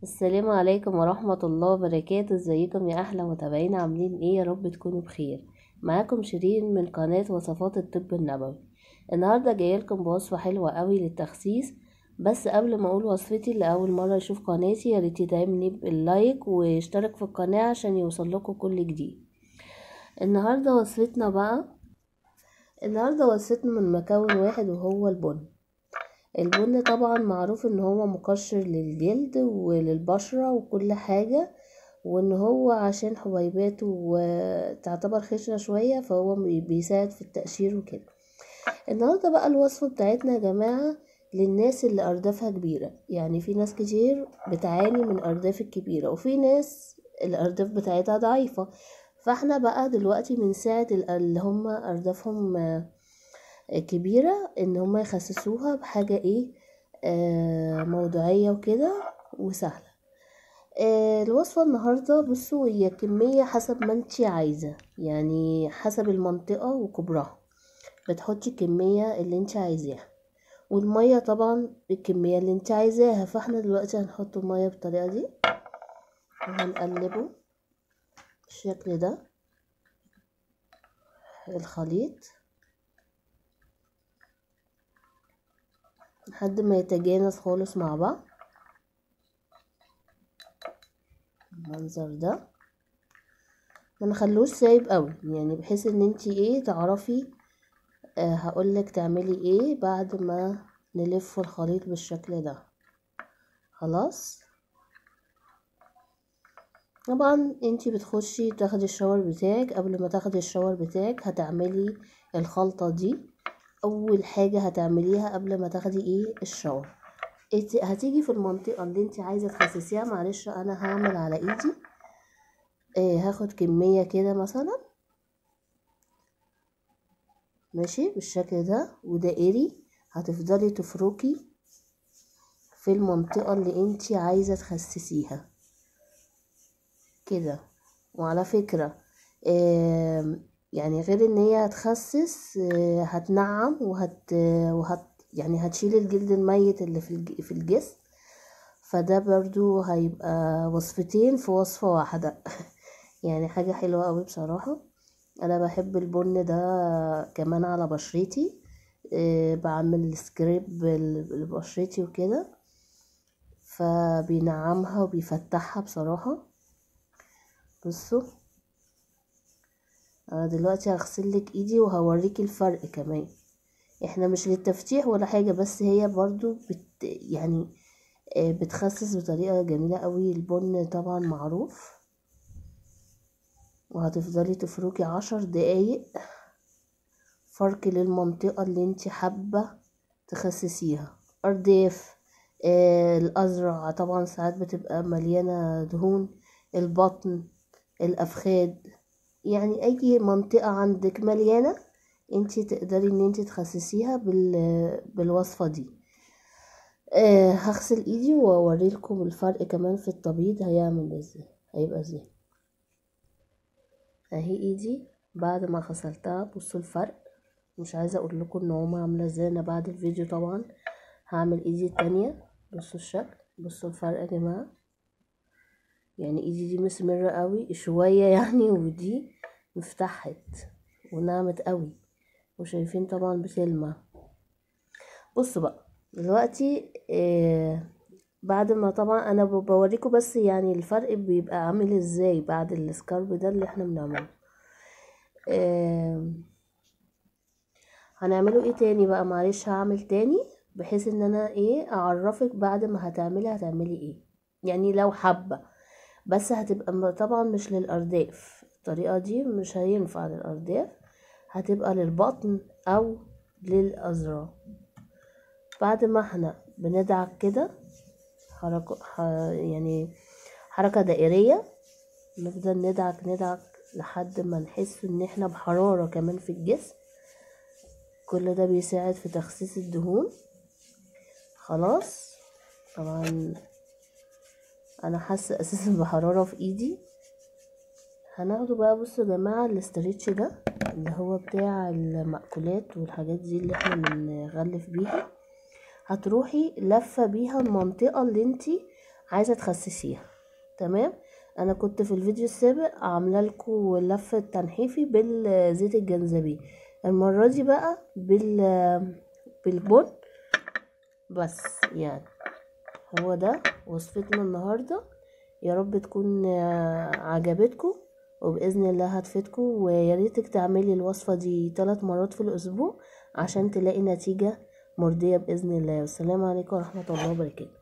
السلام عليكم ورحمة الله وبركاته ازيكم يا احلى متابعين عاملين ايه يا رب تكونوا بخير معاكم شيرين من قناة وصفات الطب النبوي النهاردة جايلكم بوصفة حلوة قوي للتخسيس بس قبل ما اقول وصفتي اللي اول مرة يشوف قناتي يا ريت يدعمني باللايك واشترك في القناة عشان يوصل لكم كل جديد النهاردة وصفتنا بقى النهاردة وصفتنا من مكون واحد وهو البن البن طبعا معروف ان هو مقشر للجلد وللبشرة وكل حاجة وان هو عشان حبيباته تعتبر خشنة شوية فهو بيساعد في التقشير وكده النهاردة بقى الوصفة بتاعتنا يا جماعة للناس اللي أردافها كبيرة يعني في ناس كتير بتعاني من الأرداف الكبيرة وفي ناس الأرداف بتاعتها ضعيفة فاحنا بقى دلوقتي بنساعد اللي هم أردافهم كبيرة ان هما يخسسوها بحاجة ايه آه موضوعية وكده وسهلة آه الوصفة النهاردة بصوا هي كمية حسب ما انتي عايزة يعني حسب المنطقة وكبرها بتحطي الكمية اللي انتي عايزاها والمية طبعا بالكمية اللي انتي عايزاها فاحنا دلوقتي هنحط المية بالطريقة دي وهنقلبه بالشكل ده الخليط لحد ما يتجانس خالص مع بعض المنظر ده ما نخلوش سايب قوي يعني بحيث ان انتي ايه تعرفي آه هقولك تعملي ايه بعد ما نلف الخليط بالشكل ده خلاص طبعا انتي بتخشي تاخدي الشاور بتاعك قبل ما تاخدي الشاور بتاعك هتعملي الخلطة دي اول حاجه هتعمليها قبل ما تاخدي ايه الشاور هتيجي في المنطقه اللي انت عايزه تخسسيها معلش انا هعمل على ايدي إيه هاخد كميه كده مثلا ماشي بالشكل ده ودائري هتفضلي تفركي في المنطقه اللي انت عايزه تخسسيها كده وعلى فكره إيه يعني غير ان هي هتخسس هتنعم وهت وهت يعني هتشيل الجلد الميت اللي في في الجسم فده برضو هيبقى وصفتين في وصفة واحدة يعني حاجة حلوة قوي بصراحة انا بحب البن ده كمان على بشرتي بعمل سكريب لبشرتي وكده فبينعمها وبيفتحها بصراحة بصوا انا دلوقتي هغسلك ايدي وهوريكي الفرق كمان احنا مش للتفتيح ولا حاجة بس هي برضو بت يعني بتخسس بطريقة جميلة قوي البن طبعا معروف وهتفضلي تفركي عشر دقايق فرك للمنطقة اللي انت حابة تخسسيها ارداف آه الازرع طبعا ساعات بتبقى مليانة دهون البطن الافخاد يعني اي منطقة عندك مليانة انتي تقدري ان انتي تخسسيها بال... بالوصفة دي آه هغسل ايدي واوريلكم الفرق كمان في التبييض هيعمل ازاي هيبقى ازاي اهي ايدي بعد ما غسلتها بصوا الفرق مش عايزه اقول لكم ان هما عامله ازاي انا بعد الفيديو طبعا هعمل ايدي التانية بصوا الشكل بصوا الفرق يا جماعه يعني ايدي دي مسمرة قوي شوية يعني ودي مفتحت ونعمت قوي وشايفين طبعا بتلمع بصوا بقى دلوقتي آه بعد ما طبعا انا بوريكم بس يعني الفرق بيبقى عامل ازاي بعد السكارب ده اللي احنا بنعمله آه هنعمله ايه تاني بقى معلش هعمل تاني بحيث ان انا ايه اعرفك بعد ما هتعملي هتعملي ايه يعني لو حابه بس هتبقى طبعا مش للأرداف الطريقة دي مش هينفع للأرداف هتبقى للبطن أو للأذرع بعد ما احنا بندعك كده حركة يعني حركة دائرية نفضل ندعك ندعك لحد ما نحس ان احنا بحرارة كمان في الجسم كل ده بيساعد في تخسيس الدهون خلاص طبعا انا حاسه اساسا بحراره في ايدي هناخده بقى بصوا يا جماعه الاستريتش ده اللي هو بتاع المأكولات والحاجات دي اللي احنا بنغلف بيها هتروحي لفه بيها المنطقه اللي انتي عايزة تخسسيها تمام انا كنت في الفيديو السابق عامله لكم لفه تنحيفي بالزيت الجنزبيل المره دي بقى بال بالبن بس يعني هو ده وصفتنا النهارده يا رب تكون عجبتكم وباذن الله هتفيدكم ويا ريتك تعملي الوصفه دي ثلاث مرات في الاسبوع عشان تلاقي نتيجه مرضيه باذن الله والسلام عليكم ورحمه الله وبركاته